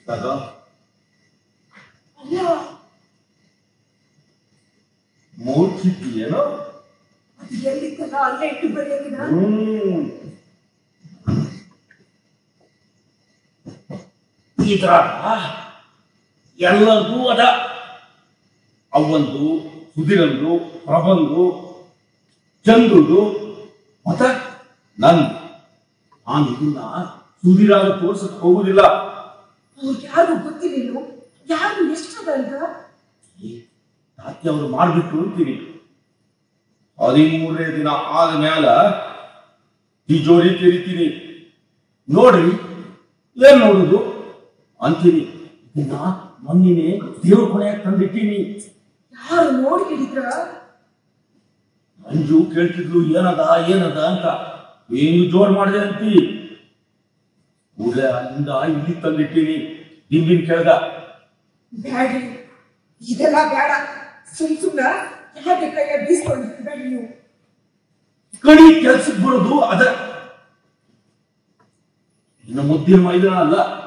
ತಗೋ ಅಲ್ಲ ಮೂರ್ಛಿದ್ದೀಯೇನೋ ಅದು ಎಲ್ಲಿತ್ತಲ್ಲ ಅಲ್ಲೇ ಇಟ್ಟು ಬರೆಯೋಕಿನ ಹ್ಮ್ ಇದ್ರ ಎಲ್ಲದೂ ಅದ ಅವಂದು ಸುಧಿರಂದು ಪ್ರಬಂದು ಚಂದ್ರುದು ಮತ್ತ ನಂದು ನಾನು ಇದನ್ನ ಸುಧಿರಾಗ ತೋರ್ಸಕ್ ಹೋಗುದಿಲ್ಲ ಅವ್ರಿಗೆ ಯಾರು ಗೊತ್ತಿಲ್ಲ ಯಾರು ಎಷ್ಟದ ಅಂತ ತಾತ್ಯ ಅವರು ಮಾಡ್ಬಿಟ್ಟು ಅಂತೀನಿ ಹದಿಮೂರನೇ ದಿನ ಆದ ಮ್ಯಾಲ ತಿಜೋರಿ ತೆರಿತೀನಿ ನೋಡ್ರಿ ಏನ್ ನೋಡುದು ಅಂತೀನಿ ಇದನ್ನ ಮೊನ್ನಿನೇ ದೇವ್ರ ಕೊನೆಯಾಗ ತಂದಿಟ್ಟೀನಿ ಯಾರು ನೋಡಿ ಹಿಡಿದ್ರ ಮಂಜು ಕೇಳ್ತಿದ್ಲು ಏನದ ಏನದ ಅಂತ ಏನು ಜೋರ್ ಮಾಡಿದೆ ಅಂತಿ ಕೂಡಲೇ ಅಲ್ಲಿಂದ ಇಲ್ಲಿ ತಂದಿಟ್ಟೀನಿ ದಿಂಬಿನ ಕೆಳಗ ಬ್ಯಾಡ್ರಿ ಇದೆಲ್ಲ ಬೇಡ ಸುಮ್ ಸುಮ್ನ ಯಾಕೆ ಕೈಯ ಬೀಸ್ಕೊಂಡು ಬೇಡ ನೀವು ಕಡಿ ಕೆಲ್ಸಕ್ಕೆ ಬರೋದು ಅದ ಇನ್ನು ಮುದ್ದಿನ ಮೈದಾನ ಅಲ್ಲ